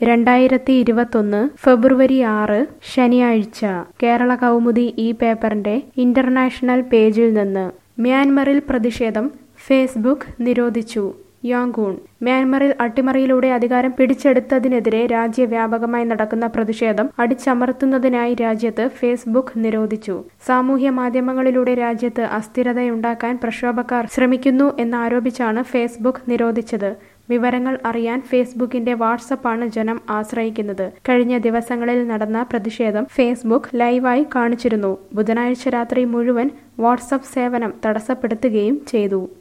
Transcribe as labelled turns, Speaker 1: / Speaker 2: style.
Speaker 1: രണ്ടായിരത്തി ഇരുപത്തൊന്ന് ഫെബ്രുവരി ആറ് ശനിയാഴ്ച കേരള കൗമുദി ഈ പേപ്പറിന്റെ ഇന്റർനാഷണൽ പേജിൽ നിന്ന് മ്യാൻമറിൽ പ്രതിഷേധം ഫേസ്ബുക്ക് നിരോധിച്ചു യാങ്കൂൺ മ്യാൻമറിൽ അട്ടിമറിയിലൂടെ അധികാരം പിടിച്ചെടുത്തതിനെതിരെ രാജ്യവ്യാപകമായി നടക്കുന്ന പ്രതിഷേധം അടിച്ചമർത്തുന്നതിനായി രാജ്യത്ത് ഫേസ്ബുക്ക് നിരോധിച്ചു സാമൂഹ്യ മാധ്യമങ്ങളിലൂടെ രാജ്യത്ത് അസ്ഥിരതയുണ്ടാക്കാൻ പ്രക്ഷോഭക്കാർ ശ്രമിക്കുന്നു എന്നാരോപിച്ചാണ് ഫേസ്ബുക്ക് നിരോധിച്ചത് വിവരങ്ങൾ അറിയാൻ ഫേസ്ബുക്കിന്റെ വാട്സപ്പാണ് ജനം ആശ്രയിക്കുന്നത് കഴിഞ്ഞ ദിവസങ്ങളിൽ നടന്ന പ്രതിഷേധം ഫേസ്ബുക്ക് ലൈവായി കാണിച്ചിരുന്നു ബുധനാഴ്ച രാത്രി മുഴുവൻ വാട്സപ്പ് സേവനം തടസ്സപ്പെടുത്തുകയും ചെയ്തു